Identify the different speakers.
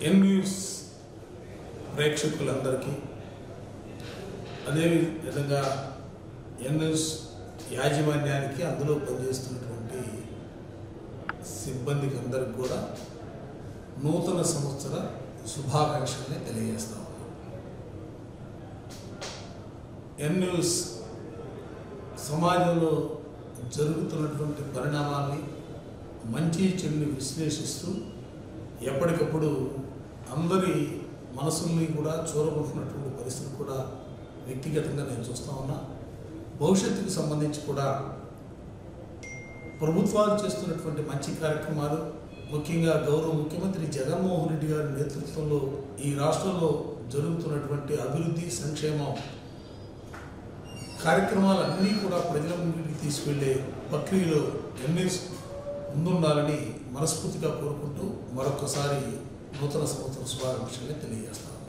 Speaker 1: ఎన్ news ప్రేక్షకులందరికీ అదే విధంగా ఎన్ న్యూస్ యాజమాన్యానికి అందులో పనిచేస్తున్నటువంటి సిబ్బందికి అందరికి కూడా నూతన సంవత్సర శుభాకాంక్షల్ని తెలియజేస్తా ఉన్నాం ఎన్ న్యూస్ సమాజంలో జరుగుతున్నటువంటి పరిణామాల్ని మంచి చెడుని విశ్లేషిస్తూ ఎప్పటికప్పుడు అందరి మనసుల్ని కూడా చూరగొట్టుకున్నటువంటి పరిస్థితి కూడా వ్యక్తిగతంగా నేను చూస్తూ ఉన్నా భవిష్యత్తుకు సంబంధించి కూడా ప్రభుత్వాలు చేస్తున్నటువంటి మంచి కార్యక్రమాలు ముఖ్యంగా గౌరవ ముఖ్యమంత్రి జగన్మోహన్ రెడ్డి గారి నేతృత్వంలో ఈ రాష్ట్రంలో జరుగుతున్నటువంటి అభివృద్ధి సంక్షేమం కార్యక్రమాలన్నీ కూడా ప్రజల ముందుకు తీసుకెళ్లే ప్రక్రియలో ఎన్ఎస్ ముందుండాలని మనస్ఫూర్తిగా కోరుకుంటూ మరొకసారి నూతన సంవత్సర శుభాకాంక్షల్ని తెలియజేస్తాను